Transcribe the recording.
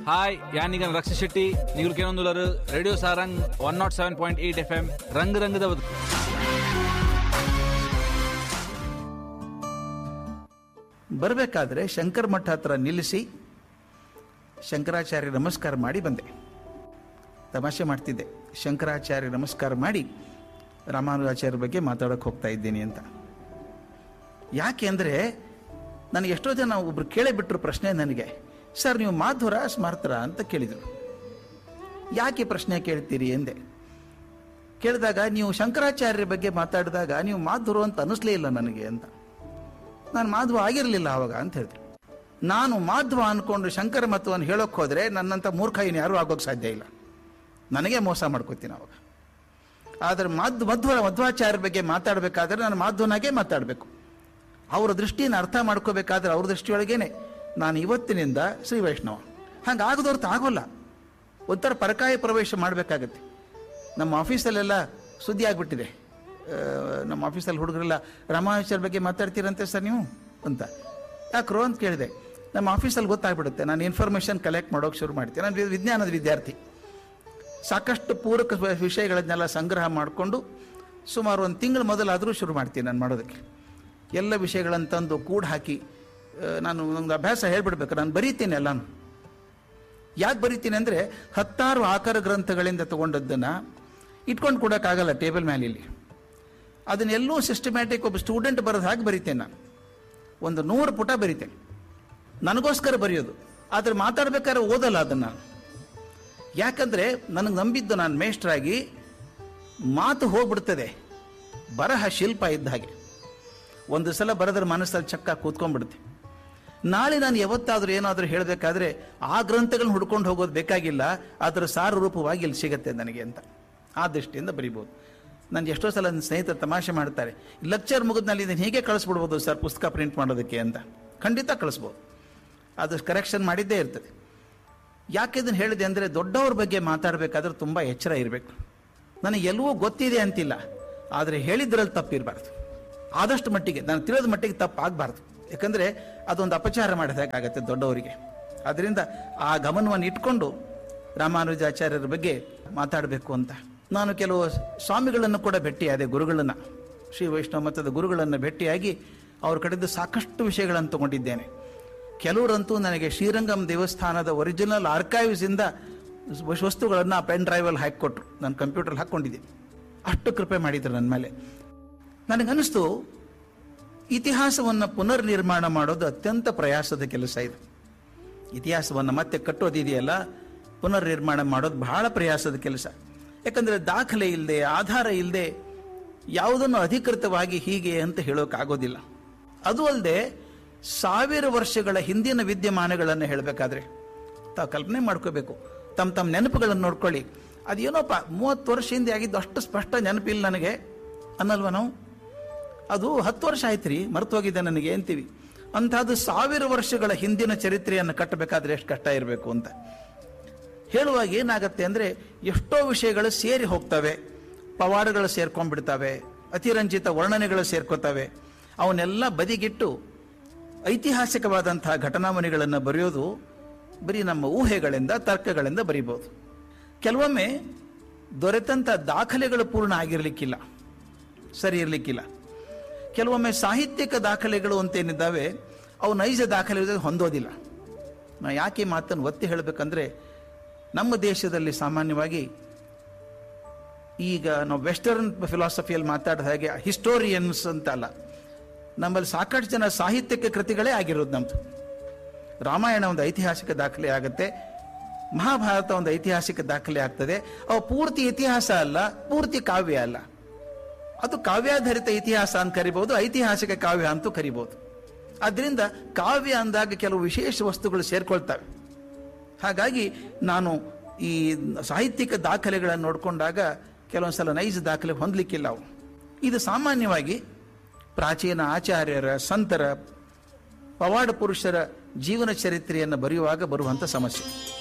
hi యానిగన్ Raksha Shetty ನೀವು ಕೇಳೊಂದುಲರು radio Sarang one nought seven point eight F M ರಂಗ್ ರಂಗದ ಬದುಕು ಬರಬೇಕಾದ್ರೆ ಶಂಕರ ಮಠ ಹತ್ರ ನಿಲ್ಲಿಸಿ ಶಂಕರಾಚಾರ್ಯ ನಮಸ್ಕಾರ ಮಾಡಿ ಬಂದೆ ತಮಾಷೆ ಮಾಡ್ತಿದ್ದೆ ಶಂಕರಾಚಾರ್ಯ ನಮಸ್ಕಾರ ಮಾಡಿ ರಾಮಾನುಜಾಚಾರ್ಯ ಬಗ್ಗೆ ಮಾತಾಡೋಕೆ ಹೋಗ್ತಾ ಇದ್ದೀನಿ ಅಂತ ಯಾಕೆ ಅಂದರೆ ನನಗೆ ಎಷ್ಟೋ ಜನ ಒಬ್ರು ಕೇಳೇ ಬಿಟ್ಟರು ಪ್ರಶ್ನೆ ನನಗೆ ಸರ್ ನೀವು ಮಾಧುರ ಸ್ಮಾರ್ತರ ಅಂತ ಕೇಳಿದರು ಯಾಕೆ ಪ್ರಶ್ನೆ ಕೇಳ್ತೀರಿ ಎಂದೆ ಕೇಳಿದಾಗ ನೀವು ಶಂಕರಾಚಾರ್ಯರ ಬಗ್ಗೆ ಮಾತಾಡಿದಾಗ ನೀವು ಮಾಧುರು ಅಂತ ಅನ್ನಿಸ್ಲೇ ಇಲ್ಲ ನನಗೆ ಅಂತ ನಾನು ಮಾಧ್ವ ಆಗಿರಲಿಲ್ಲ ಅವಾಗ ಅಂತ ಹೇಳಿದೆ ನಾನು ಮಾಧ್ವ ಅನ್ಕೊಂಡು ಶಂಕರ ಮತವನ್ನು ಹೇಳೋಕೆ ಹೋದರೆ ನನ್ನಂಥ ಮೂರ್ಖ ಇನ್ನು ಯಾರೂ ಆಗೋಕ್ಕೆ ಸಾಧ್ಯ ಇಲ್ಲ ನನಗೆ ಮೋಸ ಮಾಡ್ಕೋತೀನಿ ಅವಾಗ ಆದರೆ ಮಧ್ವ ಮಧ್ವ ಮಧ್ವಾಚಾರ್ಯರ ಬಗ್ಗೆ ಮಾತಾಡಬೇಕಾದ್ರೆ ನಾನು ಮಾಧ್ವನಾಗೆ ಮಾತಾಡಬೇಕು ಅವರ ದೃಷ್ಟಿಯನ್ನು ಅರ್ಥ ಮಾಡ್ಕೋಬೇಕಾದ್ರೆ ಅವ್ರ ದೃಷ್ಟಿಯೊಳಗೇನೆ ನಾನು ಇವತ್ತಿನಿಂದ ಶ್ರೀ ವೈಷ್ಣವ ಹಂಗೆ ಆಗದವ್ರದ್ದು ಆಗೋಲ್ಲ ಒಂಥರ ಪರಕಾಯ ಪ್ರವೇಶ ಮಾಡಬೇಕಾಗತ್ತೆ ನಮ್ಮ ಆಫೀಸಲ್ಲೆಲ್ಲ ಸುದ್ದಿ ಆಗಿಬಿಟ್ಟಿದೆ ಆ, ನಮ್ಮ ಆಫೀಸಲ್ಲಿ ಹುಡುಗರೆಲ್ಲ ರಾಮಾನುಜರ ಬಗ್ಗೆ ಮಾತಾಡ್ತೀರಂತೆ ಸರ್ ನೀವು ಅಂತ ಯಾಕ್ರೋ ಅಂತ ಕೇಳಿದೆ ನಮ್ಮ ಆಫೀಸಲ್ಲಿ ಗೊತ್ತಾಗ್ಬಿಡುತ್ತೆ ನಾನು ಇನ್ಫಾರ್ಮೇಷನ್ ಕಲೆಕ್ಟ್ ಮಾಡೋಕೆ ಶುರು ಮಾಡ್ತೀನಿ ನಾನು ವಿ- ವಿಜ್ಞಾನದ ವಿದ್ಯಾರ್ಥಿ ಸಾಕಷ್ಟು ಪೂರಕ ವ- ವಿಷಯಗಳನ್ನೆಲ್ಲ ಸಂಗ್ರಹ ಮಾಡಿಕೊಂಡು ಸುಮಾರು ಒಂದು ತಿಂಗಳ ಮೊದಲಾದರೂ ಶುರು ಮಾಡ್ತೀನಿ ನಾನು ಮಾಡೋದಕ್ಕೆ ಎಲ್ಲ ವಿಷಯಗಳನ್ನು ತಂದು ಕೂಡ ಹಾಕಿ ಆ, ನಾನು ಒಂದು ಅಭ್ಯಾಸ ಹೇಳ್ಬಿಡ್ಬೇಕು ನಾನು ಬರೀತೀನಿ ಎಲ್ಲಾನು ಯಾಕೆ ಬರೀತೀನಿ ಅಂದರೆ ಹತ್ತಾರು ಆಕಾರ ಗ್ರಂಥಗಳಿಂದ ತಗೊಂಡದ್ದನ್ನು ಇಟ್ಕೊಂಡು ಕೊಡೋಕ್ಕಾಗಲ್ಲ ಟೇಬಲ್ ಮೇಲೆ ಇಲ್ಲಿ ಅದನ್ನೆಲ್ಲೂ ಸಿಸ್ಟಮ್ಯಾಟಿಕ್ ಒಬ್ಬ ಸ್ಟೂಡೆಂಟ್ ಬರೋದು ಹಾಗೆ ಬರೀತೇನೆ ನಾನು ಒಂದು ನೂರು ಪುಟ ಬರೀತೇನೆ ನನಗೋಸ್ಕರ ಬರೆಯೋದು ಆದರೆ ಮಾತಾಡ್ಬೇಕಾದ್ರೆ ಓದಲ್ಲ ಅದನ್ನು ನಾನು ಯಾಕಂದರೆ ನನಗೆ ನಂಬಿದ್ದು ನಾನು ಮೇಷ್ಟ್ರಾಗಿ ಮಾತು ಹೋಗ್ಬಿಡ್ತದೆ ಬರಹ ಶಿಲ್ಪ ಇದ್ದ ಹಾಗೆ ಒಂದು ಸಲ ಬರೆದ್ರೆ ಮನಸ್ಸಲ್ಲಿ ಚಕ್ಕ ಕೂತ್ಕೊಂಡ್ಬಿಡುತ್ತೆ ನಾಳೆ ನಾನು ಯಾವತ್ತಾದರೂ ಏನಾದರೂ ಹೇಳಬೇಕಾದ್ರೆ ಆ ಗ್ರಂಥಗಳನ್ನ ಹುಡ್ಕೊಂಡು ಹೋಗೋದು ಬೇಕಾಗಿಲ್ಲ ಅದರ ಸಾರ ರೂಪವಾಗಿ ಇಲ್ಲಿ ಸಿಗತ್ತೆ ನನಗೆ ಅಂತ ಆ ದೃಷ್ಟಿಯಿಂದ ಬರಿಬೋದು ನಾನು ಎಷ್ಟೋ ಸಲ ನನ್ನ ಸ್ನೇಹಿತರು ತಮಾಷೆ ಮಾಡ್ತಾರೆ ಲೆಕ್ಚರ್ ಮುಗಿದ್ನಲ್ಲಿ ಇದನ್ನು ಹೀಗೆ ಕಳಿಸ್ಬಿಡ್ಬೋದು ಸರ್ ಪುಸ್ತಕ ಪ್ರಿಂಟ್ ಮಾಡೋದಕ್ಕೆ ಅಂತ ಖಂಡಿತ ಕಳಿಸ್ಬೋದು ಅದು ಕರೆಕ್ಷನ್ ಮಾಡಿದ್ದೇ ಇರ್ತದೆ ಯಾಕೆ ಇದನ್ನು ಹೇಳಿದೆ ಅಂದರೆ ದೊಡ್ಡವ್ರ ಬಗ್ಗೆ ಮಾತಾಡಬೇಕಾದ್ರೆ ತುಂಬ ಎಚ್ಚರ ಇರಬೇಕು ನನಗೆ ಎಲ್ಲವೂ ಗೊತ್ತಿದೆ ಅಂತಿಲ್ಲ ಆದರೆ ಹೇಳಿದ್ರಲ್ಲಿ ತಪ್ಪಿರಬಾರ್ದು ಆದಷ್ಟು ಮಟ್ಟಿಗೆ ನಾನು ತಿಳಿದ ಮಟ್ಟಿಗೆ ತಪ್ಪಾಗಬಾರ್ದು ಯಾಕಂದರೆ ಅದೊಂದು ಅಪಚಾರ ಮಾಡಿದಾಗತ್ತೆ ದೊಡ್ಡವರಿಗೆ ಅದರಿಂದ ಆ ಗಮನವನ್ನು ಇಟ್ಕೊಂಡು ರಾಮಾನುಜಾಚಾರ್ಯರ ಬಗ್ಗೆ ಮಾತಾಡಬೇಕು ಅಂತ ನಾನು ಕೆಲವು ಸ್ವಾಮಿಗಳನ್ನು ಕೂಡ ಭೇಟಿಯಾದೆ ಗುರುಗಳನ್ನು ಶ್ರೀ ವೈಷ್ಣವ ಮತದ ಗುರುಗಳನ್ನು ಭೇಟಿಯಾಗಿ ಅವ್ರ ಕಡೆದು ಸಾಕಷ್ಟು ವಿಷಯಗಳನ್ನು ತಗೊಂಡಿದ್ದೇನೆ ಕೆಲವರಂತೂ ನನಗೆ ಶ್ರೀರಂಗಂ ದೇವಸ್ಥಾನದ ಒರಿಜಿನಲ್ ಆರ್ಕೈವ್ಸಿಂದ ವಸ್ತುಗಳನ್ನು ಪೆನ್ ಡ್ರೈವಲ್ಲಿ ಹಾಕಿಕೊಟ್ರು ನಾನು ಕಂಪ್ಯೂಟರ್ ಹಾಕ್ಕೊಂಡಿದ್ದೀನಿ ಅಷ್ಟು ಕೃಪೆ ಮಾಡಿದ್ರು ನನ್ನ ಮೇಲೆ ನನಗನ್ನಿಸ್ತು ಇತಿಹಾಸವನ್ನು ಪುನರ್ನಿರ್ಮಾಣ ಮಾಡೋದು ಅತ್ಯಂತ ಪ್ರಯಾಸದ ಕೆಲಸ ಇದು ಇತಿಹಾಸವನ್ನು ಮತ್ತೆ ಕಟ್ಟೋದಿದೆಯಲ್ಲ ಪುನರ್ನಿರ್ಮಾಣ ಮಾಡೋದು ಬಹಳ ಪ್ರಯಾಸದ ಕೆಲಸ ಯಾಕಂದರೆ ದಾಖಲೆ ಇಲ್ಲದೆ ಆಧಾರ ಇಲ್ಲದೆ ಯಾವುದನ್ನು ಅಧಿಕೃತವಾಗಿ ಹೀಗೆ ಅಂತ ಹೇಳೋಕ್ಕಾಗೋದಿಲ್ಲ ಅದು ಅಲ್ಲದೆ ಸಾವಿರ ವರ್ಷಗಳ ಹಿಂದಿನ ವಿದ್ಯಮಾನಗಳನ್ನು ಹೇಳಬೇಕಾದ್ರೆ ತಾವು ಕಲ್ಪನೆ ಮಾಡ್ಕೋಬೇಕು ತಮ್ಮ ತಮ್ಮ ನೆನಪುಗಳನ್ನು ನೋಡ್ಕೊಳ್ಳಿ ಅದೇನೋಪ್ಪ ಮೂವತ್ತು ವರ್ಷ ಹಿಂದೆ ಆಗಿದ್ದು ಅಷ್ಟು ಸ್ಪಷ್ಟ ನೆನಪಿಲ್ಲ ನನಗೆ ಅನ್ನಲ್ವ ನಾವು ಅದು ಹತ್ತು ವರ್ಷ ಆಯ್ತು ರೀ ಮರ್ತೋಗಿದೆ ನನಗೆ ಅಂತೀವಿ ಅಂಥದ್ದು ಸಾವಿರ ವರ್ಷಗಳ ಹಿಂದಿನ ಚರಿತ್ರೆಯನ್ನು ಕಟ್ಟಬೇಕಾದ್ರೆ ಎಷ್ಟು ಕಷ್ಟ ಇರಬೇಕು ಅಂತ ಹೇಳುವಾಗ ಏನಾಗತ್ತೆ ಅಂದರೆ ಎಷ್ಟೋ ವಿಷಯಗಳು ಸೇರಿ ಹೋಗ್ತವೆ ಪವಾಡಗಳು ಸೇರ್ಕೊಂಡ್ಬಿಡ್ತವೆ ಅತಿರಂಜಿತ ವರ್ಣನೆಗಳು ಸೇರ್ಕೋತವೆ ಅವನ್ನೆಲ್ಲ ಬದಿಗಿಟ್ಟು ಐತಿಹಾಸಿಕವಾದಂತಹ ಘಟನಾವಣಿಗಳನ್ನು ಬರೆಯೋದು ಬರೀ ನಮ್ಮ ಊಹೆಗಳಿಂದ ತರ್ಕಗಳಿಂದ ಬರಿಬೋದು ಕೆಲವೊಮ್ಮೆ ದೊರೆತಂಥ ದಾಖಲೆಗಳು ಪೂರ್ಣ ಆಗಿರಲಿಕ್ಕಿಲ್ಲ ಸರಿ ಇರಲಿಕ್ಕಿಲ್ಲ ಕೆಲವೊಮ್ಮೆ ಸಾಹಿತ್ಯಿಕ ದಾಖಲೆಗಳು ಅಂತೇನಿದ್ದಾವೆ ಅವು ನೈಜ ದಾಖಲೆ ಹೊಂದೋದಿಲ್ಲ ನಾ ಯಾಕೆ ಈ ಮಾತನ್ನು ಒತ್ತಿ ಹೇಳಬೇಕಂದ್ರೆ ನಮ್ಮ ದೇಶದಲ್ಲಿ ಸಾಮಾನ್ಯವಾಗಿ ಈಗ ನಾವು ವೆಸ್ಟರ್ನ್ ಫಿಲಾಸಫಿಯಲ್ಲಿ ಮಾತಾಡಿದ ಹಾಗೆ ಹಿಸ್ಟೋರಿಯನ್ಸ್ ಅಂತ ಅಲ್ಲ ನಮ್ಮಲ್ಲಿ ಸಾಕಷ್ಟು ಜನ ಸಾಹಿತ್ಯಿಕ ಕೃತಿಗಳೇ ಆಗಿರೋದು ನಮ್ಮದು ರಾಮಾಯಣ ಒಂದು ಐತಿಹಾಸಿಕ ದಾಖಲೆ ಆಗುತ್ತೆ ಮಹಾಭಾರತ ಒಂದು ಐತಿಹಾಸಿಕ ದಾಖಲೆ ಆಗ್ತದೆ ಅವು ಪೂರ್ತಿ ಇತಿಹಾಸ ಅಲ್ಲ ಪೂರ್ತಿ ಕಾವ್ಯ ಅಲ್ಲ ಅದು ಕಾವ್ಯಾಧಾರಿತ ಇತಿಹಾಸ ಅಂತ ಕರಿಬಹುದು ಐತಿಹಾಸಿಕ ಕಾವ್ಯ ಅಂತೂ ಕರಿಬಹುದು ಅದರಿಂದ ಕಾವ್ಯ ಅಂದಾಗ ಕೆಲವು ವಿಶೇಷ ವಸ್ತುಗಳು ಸೇರ್ಕೊಳ್ತವೆ ಹಾಗಾಗಿ ನಾನು ಈ ಸಾಹಿತ್ಯಿಕ ದಾಖಲೆಗಳನ್ನು ನೋಡಿಕೊಂಡಾಗ ಕೆಲವೊಂದು ಸಲ ನೈಜ ದಾಖಲೆ ಹೊಂದಲಿಕ್ಕಿಲ್ಲ ಅವು ಇದು ಸಾಮಾನ್ಯವಾಗಿ ಪ್ರಾಚೀನ ಆಚಾರ್ಯರ ಸಂತರ ಪವಾಡ ಪುರುಷರ ಜೀವನ ಚರಿತ್ರೆಯನ್ನು ಬರೆಯುವಾಗ ಬರುವಂಥ ಸಮಸ್ಯೆ